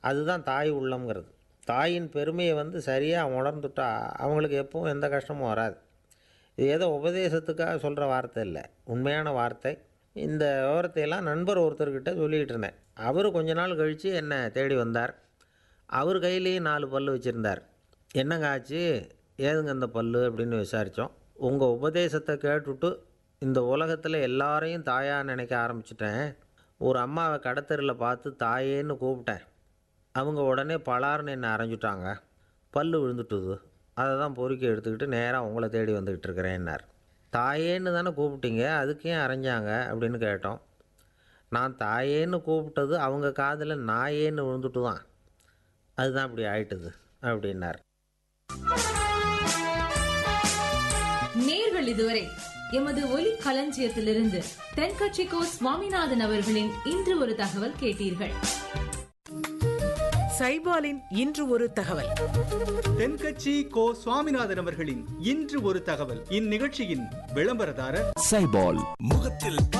அதுதான் தாய் உள்ளம்ங்கிறது தாயின் பெருமையை வந்து சரியாக உணர்ந்துட்டா அவங்களுக்கு எப்பவும் எந்த கஷ்டமும் வராது இது ஏதோ உபதேசத்துக்காக சொல்கிற வார்த்தை இல்லை உண்மையான வார்த்தை இந்த விவரத்தையெல்லாம் நண்பர் ஒருத்தர்கிட்ட சொல்லிக்கிட்டு இருந்தேன் அவர் கொஞ்ச நாள் கழித்து என்னை தேடி வந்தார் அவர் கையிலேயும் நாலு பல்லு வச்சுருந்தார் என்னங்க ஆச்சு ஏதுங்க இந்த பல்லு அப்படின்னு விசாரித்தோம் உங்கள் உபதேசத்தை கேட்டுட்டு இந்த உலகத்தில் எல்லாரையும் தாயாக நினைக்க ஆரம்பிச்சிட்டேன் ஒரு அம்மாவை கடத்தரில் பார்த்து தாயேன்னு கூப்பிட்டேன் அவங்க உடனே பலார்னு என்னை அரைஞ்சிட்டாங்க பல்லு விழுந்துட்டுது அதை தான் பொறுக்கி எடுத்துக்கிட்டு நேராக உங்களை தேடி வந்துக்கிட்டு இருக்கிறேன்னார் தாயேன்னு தானே கூப்பிட்டீங்க அதுக்கு ஏன் அரைஞ்சாங்க அப்படின்னு கேட்டோம் நான் தாயேன்னு கூப்பிட்டது அவங்க காதில் நாயேன்னு விழுந்துட்டு தான் அதுதான் இப்படி ஆயிட்டுது அப்படின்னார் நேர்கள் இதுவரை எமது ஒலி களஞ்சியத்திலிருந்து தென்கட்சிக்கோ சுவாமிநாதன் அவர்களின் இன்று ஒரு தகவல் கேட்டீர்கள் சைபாலின் இன்று ஒரு தகவல் தென்கட்சி கோ சுவாமிநாதன் அவர்களின் இன்று ஒரு தகவல் இந்நிகழ்ச்சியின் விளம்பரதாரர் சைபால் முகத்தில்